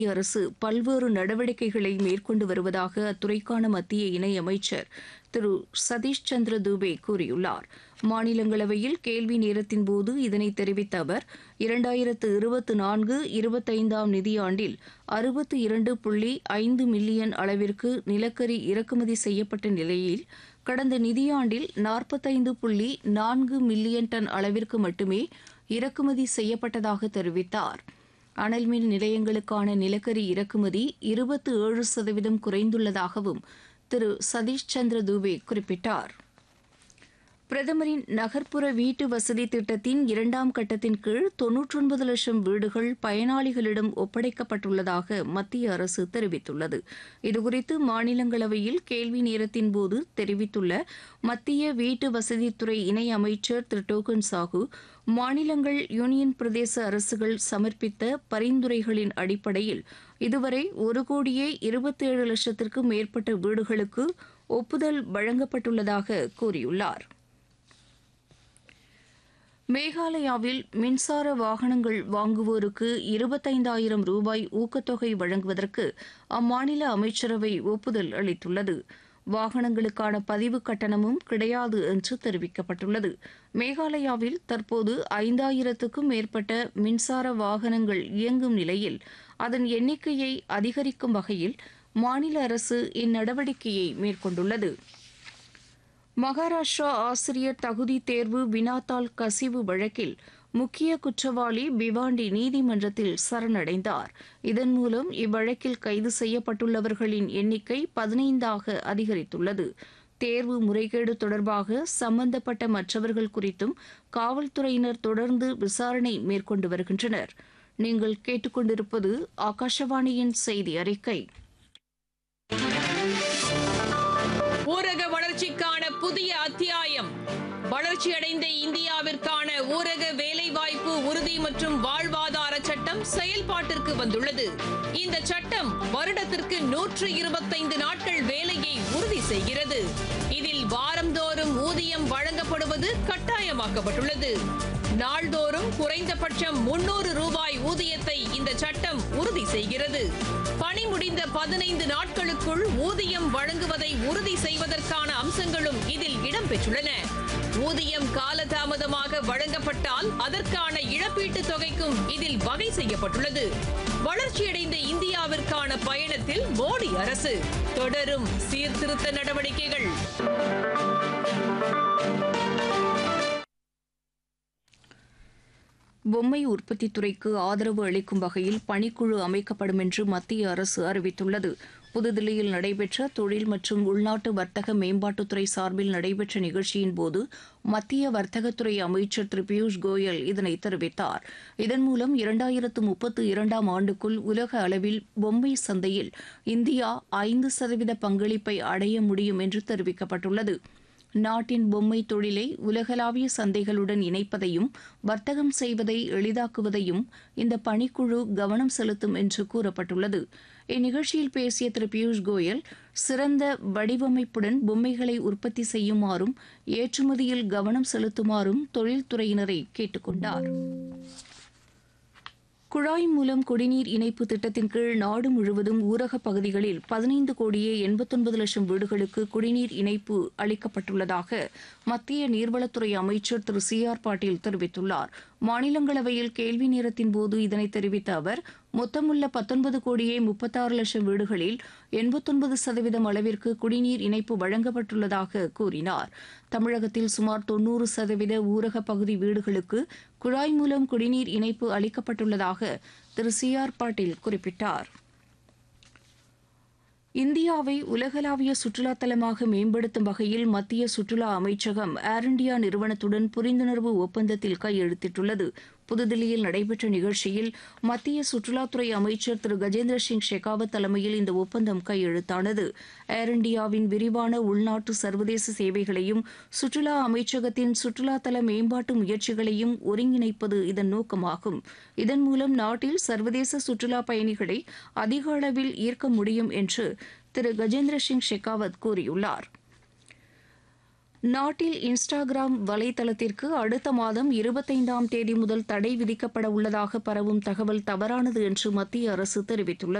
மத்திய அரசு பல்வேறு நடவடிக்கைகளை மேற்கொண்டு வருவதாக அத்துறைக்கான மத்திய இணையமைச்சர் திரு சதீஷ் சந்திர தூபே கூறியுள்ளார் மாநிலங்களவையில் கேள்வி நேரத்தின் போது இதனை தெரிவித்த அவர் இரண்டாயிரத்து இருபத்தி நான்கு இருபத்தைந்தாம் நிதியாண்டில் அறுபத்து இரண்டு புள்ளி ஐந்து மில்லியன் அளவிற்கு நிலக்கரி இறக்குமதி செய்யப்பட்ட நிலையில் கடந்த நிதியாண்டில் நாற்பத்தைந்து புள்ளி நான்கு மில்லியன் டன் அளவிற்கு மட்டுமே இறக்குமதி செய்யப்பட்டதாக தெரிவித்தார் அனல்மின் நிலையங்களுக்கான நிலக்கரி இறக்குமதி இருபத்து ஏழு சதவீதம் குறைந்துள்ளதாகவும் திரு சதீஷ் சந்திர தூபே குறிப்பிட்டார் பிரதமரின் நகர்ப்புற வீட்டு வசதி திட்டத்தின் இரண்டாம் கட்டத்தின் கீழ் தொன்னூற்றொன்பது லட்சம் வீடுகள் பயனாளிகளிடம் ஒப்படைக்கப்பட்டுள்ளதாக மத்திய அரசு தெரிவித்துள்ளது இதுகுறித்து மாநிலங்களவையில் கேள்வி நேரத்தின் போது தெரிவித்துள்ள மத்திய வீட்டு வசதித்துறை இணை அமைச்சர் திரு டோக்கன் சாஹூ மாநிலங்கள் யூனியன் பிரதேச அரசுகள் சமர்ப்பித்த பரிந்துரைகளின் அடிப்படையில் இதுவரை ஒரு கோடியே இருபத்தேழு லட்சத்திற்கும் மேற்பட்ட வீடுகளுக்கு ஒப்புதல் வழங்கப்பட்டுள்ளதாக கூறியுள்ளார் மேகாலயாவில் மின்சார வாகனங்கள் வாங்குவோருக்கு இருபத்தைந்தாயிரம் ரூபாய் ஊக்கத்தொகை வழங்குவதற்கு அம்மாநில அமைச்சரவை ஒப்புதல் அளித்துள்ளது வாகனங்களுக்கான பதிவு கட்டணமும் கிடையாது என்று தெரிவிக்கப்பட்டுள்ளது மேகாலயாவில் தற்போது ஐந்தாயிரத்துக்கும் மேற்பட்ட மின்சார வாகனங்கள் இயங்கும் நிலையில் அதன் எண்ணிக்கையை அதிகரிக்கும் வகையில் மாநில அரசு இந்நடவடிக்கையை மேற்கொண்டுள்ளது மகாராஷ்டிரா ஆசிரியர் தகுதி தேர்வு வினாத்தாள் கசிவு வழக்கில் முக்கிய குற்றவாளி பிவாண்டி நீதிமன்றத்தில் சரணடைந்தார் இதன் மூலம் இவ்வழக்கில் கைது செய்யப்பட்டுள்ளவர்களின் எண்ணிக்கை பதினைந்தாக அதிகரித்துள்ளது தேர்வு முறைகேடு தொடர்பாக சம்பந்தப்பட்ட மற்றவர்கள் குறித்தும் காவல்துறையினர் தொடர்ந்து விசாரணை மேற்கொண்டு வருகின்றனர் நீங்கள் கேட்டுக்கொண்டிருப்பது ஆகாஷவாணியின் செய்தி அறிக்கை ஊரக வளர்ச்சிக்கான புதிய அத்தியாயம் வளர்ச்சியடைந்த இந்தியாவிற்கான ஊரக வேலைவாய்ப்பு உறுதி மற்றும் வாழ்வாதார சட்டம் செயல்பாட்டிற்கு வந்துள்ளது இந்த சட்டம் வருடத்திற்கு நூற்று இருபத்தைந்து நாட்கள் வேலையை உறுதி செய்கிறது இதில் வாரந்தோறும் ஊதியம் வழங்கப்படுவது கட்டாயமாக்கப்பட்டுள்ளது நாள்தோறும் குறைந்தபட்சம் முன்னூறு ரூபாய் ஊதியத்தை இந்த சட்டம் உறுதி செய்கிறது பணி முடிந்த பதினைந்து நாட்களுக்குள் ஊதியம் வழங்குவதை உறுதி செய்வதற்கான அம்சங்களும் இதில் இடம்பெற்றுள்ளன ஊதியம் காலதாமதமாக வழங்கப்பட்டால் அதற்கான இழப்பீட்டுத் தொகைக்கும் இதில் வகை செய்யப்பட்டுள்ளது வளர்ச்சியடைந்த இந்தியாவிற்கான பயணத்தில் மோடி அரசு தொடரும் சீர்திருத்த நடவடிக்கைகள் பொம்மை உற்பத்தித் துறைக்கு ஆதரவு அளிக்கும் வகையில் பணிக்குழு அமைக்கப்படும் என்று மத்திய அரசு அறிவித்துள்ளது புதுதில்லியில் நடைபெற்ற தொழில் மற்றும் உள்நாட்டு வர்த்தக மேம்பாட்டுத்துறை சார்பில் நடைபெற்ற நிகழ்ச்சியின் போது மத்திய வர்த்தகத்துறை அமைச்சர் திரு பியூஷ் கோயல் இதனை தெரிவித்தார் இதன் மூலம் இரண்டாயிரத்து முப்பத்து இரண்டாம் ஆண்டுக்குள் உலக அளவில் பொம்மை சந்தையில் இந்தியா ஐந்து சதவீத பங்களிப்பை அடைய முடியும் என்று தெரிவிக்கப்பட்டுள்ளது நாட்டின் பொம்மை தொழிலை உலகளாவிய சந்தைகளுடன் இணைப்பதையும் வர்த்தகம் செய்வதை எளிதாக்குவதையும் இந்த பணிக்குழு கவனம் செலுத்தும் என்று கூறப்பட்டுள்ளது இந்நிகழ்ச்சியில் பேசிய திரு பியூஷ் கோயல் சிறந்த வடிவமைப்புடன் பொம்மைகளை உற்பத்தி செய்யுமாறும் ஏற்றுமதியில் கவனம் செலுத்துமாறும் தொழில்துறையினரை கேட்டுக்கொண்டார் குழாய் மூலம் குடிநீர் இணைப்பு திட்டத்தின் கீழ் நாடு முழுவதும் ஊரகப் பகுதிகளில் பதினைந்து கோடியே எண்பத்தொன்பது லட்சம் வீடுகளுக்கு குடிநீர் இணைப்பு அளிக்கப்பட்டுள்ளதாக மத்திய நீர்வளத்துறை அமைச்சர் திரு சி ஆர் பாட்டீல் தெரிவித்துள்ளார் மாநிலங்களவையில் கேள்வி நேரத்தின் போது இதனை தெரிவித்த அவர் மொத்தமுள்ள பத்தொன்பது கோடியே முப்பத்தாறு லட்சம் வீடுகளில் எண்பத்தொன்பது சதவீதம் அளவிற்கு குடிநீர் இணைப்பு வழங்கப்பட்டுள்ளதாக கூறினார் தமிழகத்தில் சுமார் தொன்னூறு சதவீத ஊரக பகுதி வீடுகளுக்கு குழாய் மூலம் குடிநீர் இணைப்பு அளிக்கப்பட்டுள்ளதாக திரு சி ஆர் பாட்டீல் குறிப்பிட்டார் இந்தியாவை உலகளாவிய சுற்றுலா தலமாக மேம்படுத்தும் வகையில் மத்திய சுற்றுலா அமைச்சகம் ஏர் இண்டியா நிறுவனத்துடன் புரிந்துணர்வு ஒப்பந்தத்தில் கையெழுத்திட்டுள்ளது புதுதில்லியில் நடைபெற்ற நிகழ்ச்சியில் மத்திய சுற்றுலாத்துறை அமைச்சர் திரு கஜேந்திர சிங் ஷெகாவத் தலைமையில் இந்த ஒப்பந்தம் கையெழுத்தானது ஏர் இண்டியாவின் விரிவான உள்நாட்டு சர்வதேச சேவைகளையும் சுற்றுலா அமைச்சகத்தின் சுற்றுலா தல மேம்பாட்டு முயற்சிகளையும் ஒருங்கிணைப்பது இதன் நோக்கமாகும் இதன் மூலம் நாட்டில் சர்வதேச சுற்றுலா பயணிகளை அதிக அளவில் ஈர்க்க முடியும் என்று திரு கஜேந்திர சிங் ஷெகாவத் கூறியுள்ளார் நாட்டில் இன்ஸ்டாகிராம் வலைதளத்திற்கு அடுத்த மாதம் இருபத்தைந்தாம் தேதி முதல் தடை விதிக்கப்பட உள்ளதாக பரவும் தகவல் தவறானது என்று மத்திய அரசு தெரிவித்துள்ளது